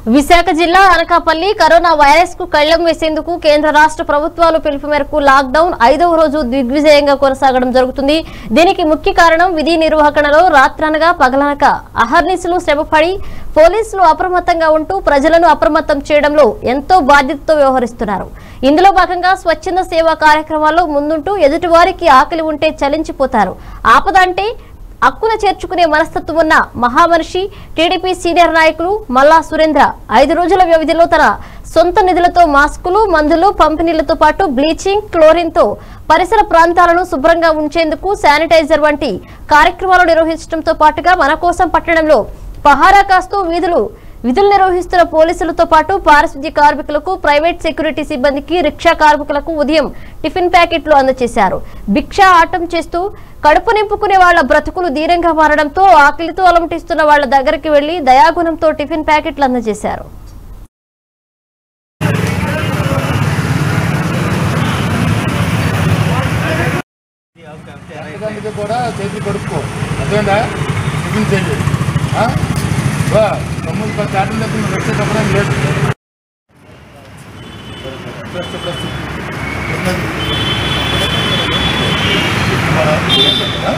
విశాఖ జిల్లా Anakapalli corona virus కు కళ్లెం వేసేందుకు కేంద్ర రాష్ట్ర ప్రభుత్వాలు పిలుపు మేరకు లాక్డౌన్ ఐదవ రోజు దిగ్విజయంగా కొనసాగడం జరుగుతుంది దీనికి ముఖ్య కారణం విధి నిర్వహణలో రాత్రనగా పగలనక అహర్నిశలు శ్రమపడి పోలీసులు అప్రమత్తంగా ఉంటూ ప్రజలను అప్రమత్తం చేయడంలో ఎంతో బాధ్యతతో వ్యవహరిస్తున్నారు ఇందులో భాగంగా స్వచ్ఛంద సేవా కార్యక్రమాల్లో ముందుంటూ ఎదుటివారికి ఆకలి ఉంటే చలించిపోతారు ఆపద అంటే హక్కున చేర్చుకునే మనస్తత్వం ఉన్న మహామనిషి టీడీపీ సీనియర్ నాయకులు మల్లా సురేంద్ర ఐదు రోజుల వ్యవధిలో తన సొంత నిధులతో మాస్కులు మందులు పంపిణీలతో పాటు బ్లీచింగ్ క్లోరిన్ తో పరిసర ప్రాంతాలను శుభ్రంగా ఉంచేందుకు శానిటైజర్ వంటి కార్యక్రమాలు నిర్వహించడంతో పాటుగా మన కోసం పట్టణంలో పహారా కాస్తూ వీధులు విధులు నిర్వహిస్తున్న పోలీసులతో పాటు పారిశుద్ధ్య కార్మికులకు ప్రైవేట్ సెక్యూరిటీ సిబ్బందికి రిక్షా కార్మికులకు ఉదయం టిఫిన్ ప్యాకెట్లు అందజేశారు భిక్షా ఆటం చేస్తూ కడుపు నింపుకునే వాళ్ల బ్రతుకులు ధీరంగా మారడంతో ఆకలితో అలమటిస్తున్న వాళ్ల దగ్గరికి వెళ్లి దయాగుణంతో టిఫిన్ ప్యాకెట్లు అందజేశారు ఎంతకందుకు కూడా చేతులు కడుక్కో అర్థమైందా టిఫిన్ చేయండి ఆ? బా తొమ్మిది పది చాటలు దగ్గర నువ్వు వచ్చేటప్పుడు లేదు ప్లస్ ప్లస్ ఉన్నది. ఆ?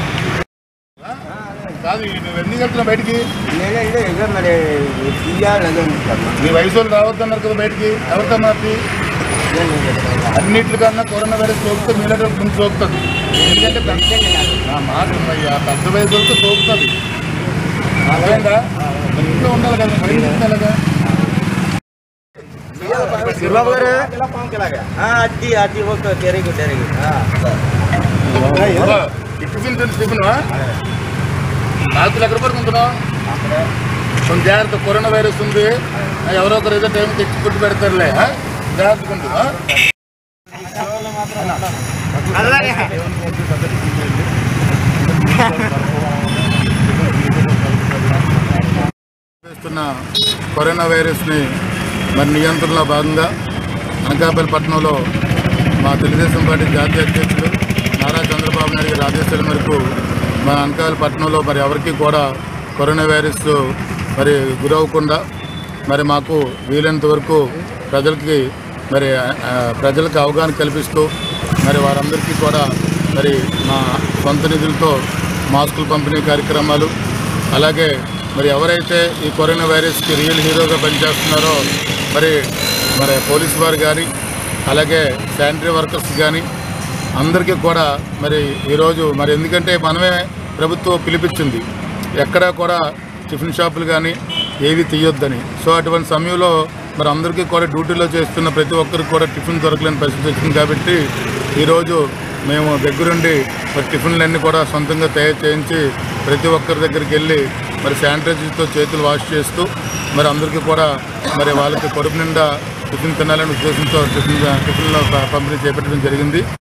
కాదు ఈ నువ్వు ఎందుకు వెళ్తున్నావు బయటికి నేనంటే ఇక మరి తీయాలని అనుకుంటున్నా. నీ వయసు వాళ్ళు రావద్దన్నారు కదా బయటికి ఎవరితో మాపి అన్నిటికన్నా కరోనా వైరస్ సోకుతుంది మీలాంటి వాళ్ళకి ముందు సోకుతుంది ఎందుకంటే పెద్ద- నా మాట ఉన్నాయ్యా పెద్ద వయసు వరకు సోకుతుంది అర్థమైందా మరి ఇంట్లో ఉండాలి కదా బయట ఉండాలిగా శివబాబు గారు ఆ, అది అది okay very good very good ఇదిగో, ఈ టిఫిన్ తిని టిఫిన్ నాకు ఎక్కడ పడుకుంటున్నావు కొంచెం జాగ్రత్త కరోనా వైరస్ ఉంది ఎవరో ఒకరు ఏదో టైం తెచ్చి పుట్టి పెడతారులే ఆ? జాగ్రత్తగా ఉండు, ఆ? చేస్తున్న కరోనా వైరస్ని మరి నియంత్రణలో భాగంగా అనకాపల్లి పట్టణంలో మా తెలుగుదేశం పార్టీ జాతీయ అధ్యక్షులు నారా చంద్రబాబు నాయుడు గారి ఆదేశాల మేరకు మా అనకాపల్లి పట్టణంలో మరి ఎవరికి కూడా కరోనా వైరస్ మరి గురవ్వకుండా మరి మాకు వీలైనంత వరకు ప్రజలకి మరి ఆ, ప్రజలకు అవగాహన కల్పిస్తూ మరి వారందరికీ కూడా మరి మా సొంత నిధులతో మాస్కులు పంపిణీ కార్యక్రమాలు అలాగే మరి ఎవరైతే ఈ కరోనా వైరస్కి రియల్ హీరోగా పనిచేస్తున్నారో మరి మరి పోలీసు వారు కానీ అలాగే శానిటరీ వర్కర్స్ కానీ అందరికీ కూడా మరి ఈరోజు మరి ఎందుకంటే మనమే ప్రభుత్వం పిలిపించింది ఎక్కడా కూడా టిఫిన్ షాపులు కానీ ఏవి తీయొద్దని సో అటువంటి సమయంలో మరి అందరికీ కూడా డ్యూటీలో చేస్తున్న ప్రతి ఒక్కరికి కూడా టిఫిన్ దొరకలేని పరిస్థితి వచ్చింది కాబట్టి ఈరోజు మేము దగ్గరుండి మరి టిఫిన్లన్నీ కూడా సొంతంగా తయారు చేయించి ప్రతి ఒక్కరి దగ్గరికి వెళ్ళి మరి శానిటైజర్తో చేతులు వాష్ చేస్తూ మరి అందరికీ కూడా మరి వాళ్ళకి కడుపు నిండా టిఫిన్ తినాలనే ఉద్దేశంతో టిఫిన్ టిఫిన్లో పంపిణీ చేపట్టడం జరిగింది